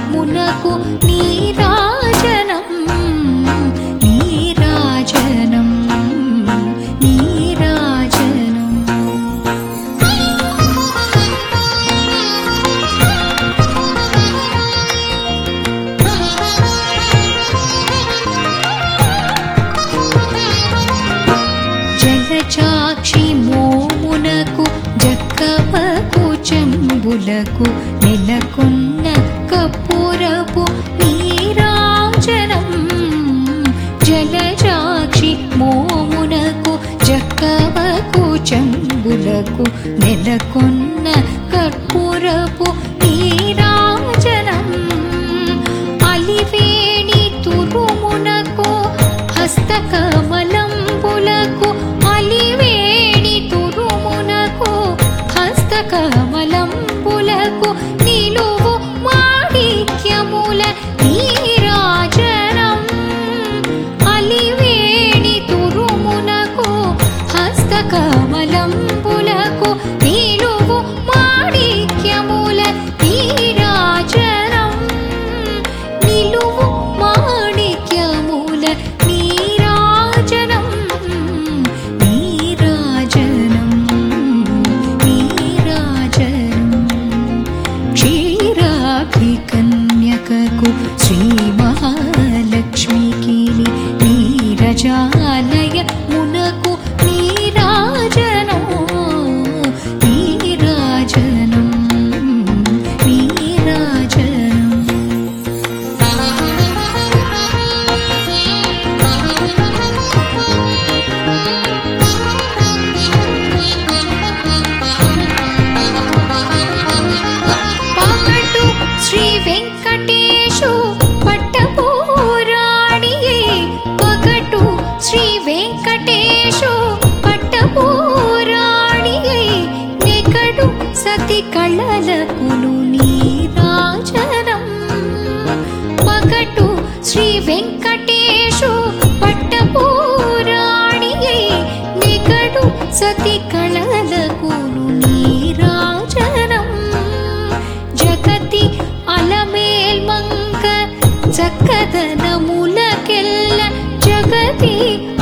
మునకు నీరాజనం నీరాజనం నీరాజనం జలచాక్షి మోమునకు జక్కపకు చెంబులకు నెలకొన్న కప్పురపు నీరాజనం జలచాక్షి మోమునకు జక్కవకు చెంబులకు నెలకొన్న కర్పూరపు నీరాజనం అలివేణి తురుమునకు హస్తకమలంబులకు అలివేణి తురుమునకు హస్తకమలంబులకు నిలువు మాణిక్యముల నీరాజనం అలివేణి తురుమునకు హస్తకమలంబులకు నిలువు మాణిక్యముల నీరాజనం నిలువు మాణిక్యముల నీరాజనం నీరాజనం నీరాజనం క్షీరాభికన్యకకు శ్రీ మహాలక్ష్మికి నీరజాలయ మునకు నీరాజనం నీరాజనం నీరాజనం పగటు శ్రీ వెంకటేశు పట్టపూరాణియే పగటు శ్రీ వెంకటేశు పట్టపూరాణియే నెగడు సతి కళలకును నీరాజనం పగటు శ్రీ వెంకటేశు పట్టపూరాణియే నిగడు సతి కళలకును నీరాజనం జగతి అలమేల్మంగ చక్కదనములకెల్ల జగతి